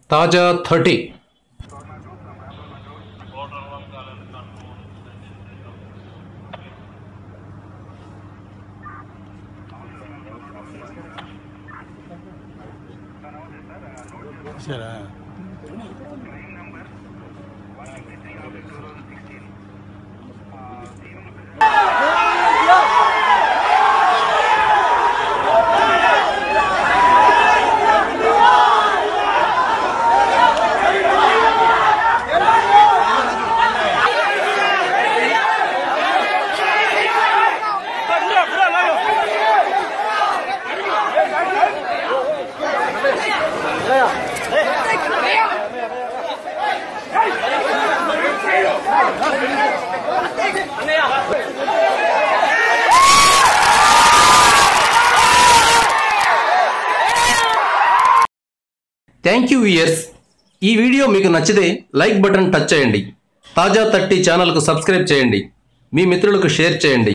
తాజా థర్టీ సరే thank you years ఈ వీడియో మీకు నచ్చితే లైక్ బటన్ టచ్ చేయండి తాజా థర్టీ ఛానల్కు సబ్స్క్రైబ్ చేయండి మీ మిత్రులకు షేర్ చేయండి